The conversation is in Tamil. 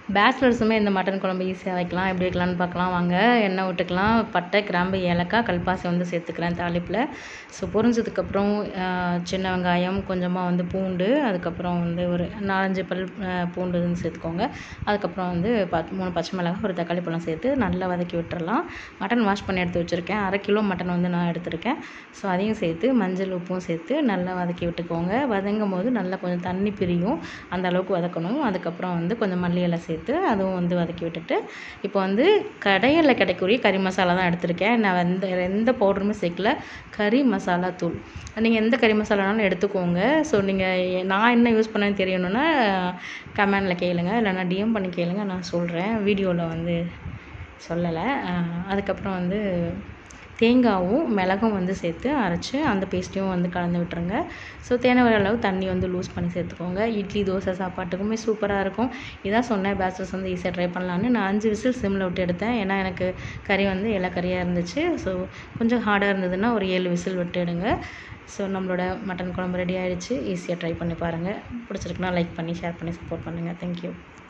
பேச்சுலர்ஸுமே இந்த மட்டன் குழம்பு ஈஸியாக வைக்கலாம் எப்படி வைக்கலாம்னு பார்க்கலாம் வாங்க எண்ணெய் விட்டுக்கலாம் பட்டை கிராம்பு ஏலக்காய் கல்பாசி வந்து சேர்த்துக்கிறேன் தாளிப்பில் ஸோ பொரிஞ்சதுக்கப்புறம் சின்ன வெங்காயம் கொஞ்சமாக வந்து பூண்டு அதுக்கப்புறம் வந்து ஒரு நாலஞ்சு பல் அஹ், பூண்டு வந்து சேர்த்துக்கோங்க அதுக்கப்புறம் வந்து பத் மூணு பச்சை மிளகாய் ஒரு தக்காளி பழம் சேர்த்து நல்லா வதக்கி விட்டுறலாம் மட்டன் வாஷ் பண்ணி எடுத்து வச்சுருக்கேன் அரை கிலோ மட்டன் வந்து நான் எடுத்திருக்கேன் ஸோ அதையும் சேர்த்து மஞ்சள் உப்பும் சேர்த்து நல்லா வதக்கி விட்டுக்கோங்க வதங்கும் போது நல்லா கொஞ்சம் தண்ணி பிரியும் அந்த அளவுக்கு வதக்கணும் அதுக்கப்புறம் வந்து கொஞ்சம் மல்லி இலை சேர்த்து அதுவும் வந்து வதக்கி விட்டுட்டு இப்போ வந்து கடையில் கிடைக்கக்கூடிய கறி மசாலா தான் எடுத்திருக்கேன் நான் எந்த எந்த பவுடருமே சேர்க்கல கறி மசாலா தூள் நீங்கள் எந்த கறி மசாலானாலும் எடுத்துக்கோங்க ஸோ நீங்கள் நான் என்ன யூஸ் பண்ணேன்னு தெரியணும்னா கமெண்டில் கேளுங்க இல்லைன்னா டிஎம் பண்ணி கேளுங்க நான் சொல்கிறேன் வீடியோவில் வந்து சொல்லலை அஹ் அதுக்கப்புறம் வந்து தேங்காவும் மிளகும் வந்து சேர்த்து அரைச்சி அந்த பேஸ்ட்டையும் வந்து கலந்து விட்டுருங்க ஸோ தேவையான அளவு தண்ணி வந்து லூஸ் பண்ணி சேர்த்துக்கோங்க இட்லி தோசை சாப்பாட்டுக்குமே சூப்பராக இருக்கும் இதான் சொன்னேன் பேச்சுலர்ஸ் வந்து ஈஸியாக ட்ரை பண்ணலான்னு நான் அஞ்சு விசில் சிம்மில் விட்டு எடுத்தேன் ஏன்னா எனக்கு கறி வந்து எல்லா கறியாக இருந்துச்சு ஸோ கொஞ்சம் ஹார்டாக இருந்ததுன்னா ஒரு ஏழு விசில் விட்டு எடுங்க ஸோ நம்மளோட மட்டன் குழம்பு ரெடி ஆயிடுச்சு ஈஸியாக ட்ரை பண்ணி பாருங்கள் பிடிச்சிருக்குன்னா லைக் பண்ணி ஷேர் பண்ணி சப்போர்ட் பண்ணுங்கள் தேங்க்யூ